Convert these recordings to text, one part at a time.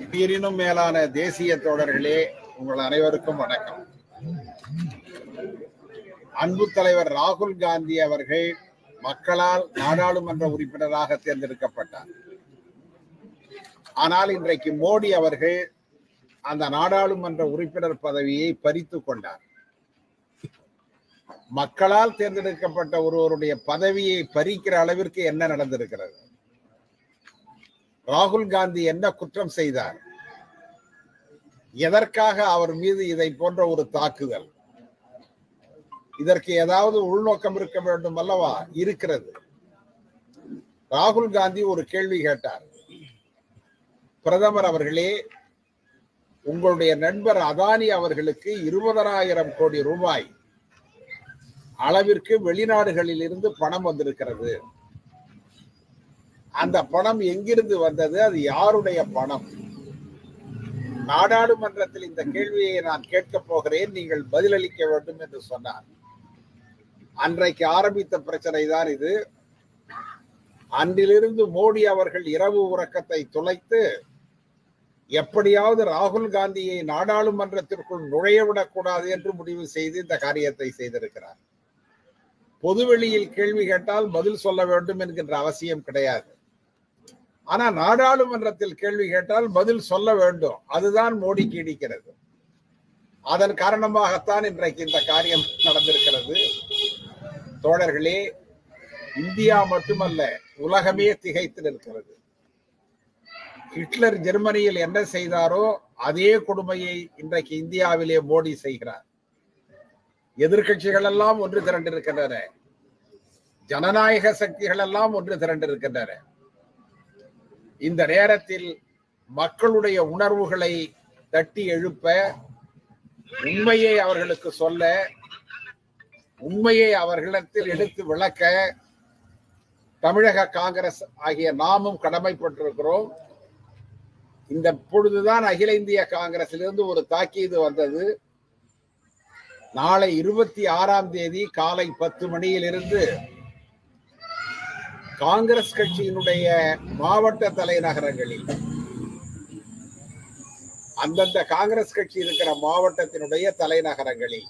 உயிரினும் மேலான தேசிய தோழர்களே உங்கள் அனைவருக்கும் வணக்கம் அன்பு தலைவர் ராகுல் காந்தி அவர்கள் மக்களால் நாடாளுமன்ற உறுப்பினராக தேர்ந்தெடுக்கப்பட்டார் ஆனால் இன்றைக்கு மோடி அவர்கள் அந்த நாடாளுமன்ற உறுப்பினர் பதவியை பறித்து கொண்டார் மக்களால் தேர்ந்தெடுக்கப்பட்ட ஒருவருடைய பதவியை பறிக்கிற அளவிற்கு என்ன நடந்திருக்கிறது ராகுல் காந்தி என்ன குற்றம் செய்தார் எதற்காக அவர் மீது இதை போன்ற ஒரு தாக்குதல் இதற்கு ஏதாவது உள்நோக்கம் இருக்க வேண்டும் அல்லவா இருக்கிறது ராகுல் காந்தி ஒரு கேள்வி கேட்டார் பிரதமர் அவர்களே உங்களுடைய நண்பர் அதானி அவர்களுக்கு இருபதனாயிரம் கோடி ரூபாய் அளவிற்கு வெளிநாடுகளில் இருந்து பணம் வந்திருக்கிறது அந்த பணம் எங்கிருந்து வந்தது அது யாருடைய பணம் நாடாளுமன்றத்தில் இந்த கேள்வியை நான் கேட்கப் போகிறேன் நீங்கள் பதிலளிக்க வேண்டும் என்று சொன்னார் அன்றைக்கு ஆரம்பித்த பிரச்சனை தான் இது அன்றிலிருந்து மோடி அவர்கள் இரவு உறக்கத்தை துளைத்து எப்படியாவது ராகுல் காந்தியை நாடாளுமன்றத்திற்குள் நுழையவிடக் கூடாது என்று முடிவு செய்து இந்த காரியத்தை செய்திருக்கிறார் பொதுவெளியில் கேள்வி கேட்டால் பதில் சொல்ல வேண்டும் என்கின்ற அவசியம் கிடையாது ஆனா நாடாளுமன்றத்தில் கேள்வி கேட்டால் பதில் சொல்ல வேண்டும் அதுதான் மோடிக்கு இடிக்கிறது அதன் காரணமாகத்தான் இன்றைக்கு இந்த காரியம் நடந்திருக்கிறது தோழர்களே இந்தியா மட்டுமல்ல உலகமே திகைத்து நிற்கிறது ஹிட்லர் ஜெர்மனியில் என்ன செய்தாரோ அதே கொடுமையை இன்றைக்கு இந்தியாவிலே மோடி செய்கிறார் எதிர்கட்சிகள் எல்லாம் ஒன்று திரண்டிருக்கின்றன ஜனநாயக சக்திகள் எல்லாம் ஒன்று திரண்டிருக்கின்றன இந்த நேரத்தில் மக்களுடைய உணர்வுகளை தட்டி எழுப்ப உண்மையை அவர்களுக்கு சொல்ல உண்மையை அவர்களிடத்தில் எடுத்து விளக்க தமிழக காங்கிரஸ் ஆகிய நாமும் கடமைப்பட்டிருக்கிறோம் இந்த பொழுதுதான் அகில இந்திய காங்கிரசிலிருந்து ஒரு தாக்கீது வந்தது நாளை இருபத்தி ஆறாம் தேதி காலை பத்து மணியிலிருந்து காங்கிரஸ் கட்சியினுடைய மாவட்ட தலைநகரங்களில் அந்தந்த காங்கிரஸ் கட்சி இருக்கிற மாவட்டத்தினுடைய தலைநகரங்களில்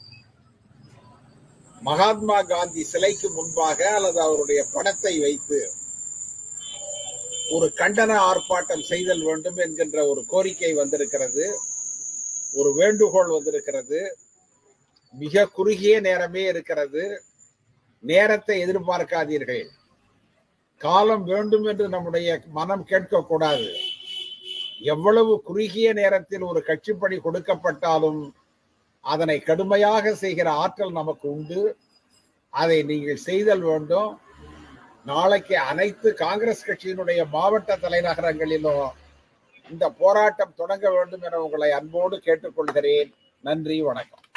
மகாத்மா காந்தி சிலைக்கு முன்பாக அல்லது அவருடைய படத்தை வைத்து ஒரு கண்டன ஆர்ப்பாட்டம் செய்தல் வேண்டும் என்கின்ற ஒரு கோரிக்கை வந்திருக்கிறது ஒரு வேண்டுகோள் வந்திருக்கிறது மிக குறுகிய நேரமே இருக்கிறது நேரத்தை எதிர்பார்க்காதீர்கள் காலம் வேண்டும் என்று நம்முடைய மனம் கேட்கக்கூடாது எவ்வளவு குறுகிய நேரத்தில் ஒரு கட்சிப்பணி கொடுக்கப்பட்டாலும் அதனை கடுமையாக செய்கிற ஆற்றல் நமக்கு உண்டு அதை நீங்கள் செய்தல் வேண்டும் நாளைக்கு அனைத்து காங்கிரஸ் கட்சியினுடைய மாவட்ட தலைநகரங்களிலும் இந்த போராட்டம் தொடங்க வேண்டும் என உங்களை அன்போடு கேட்டுக்கொள்கிறேன் நன்றி வணக்கம்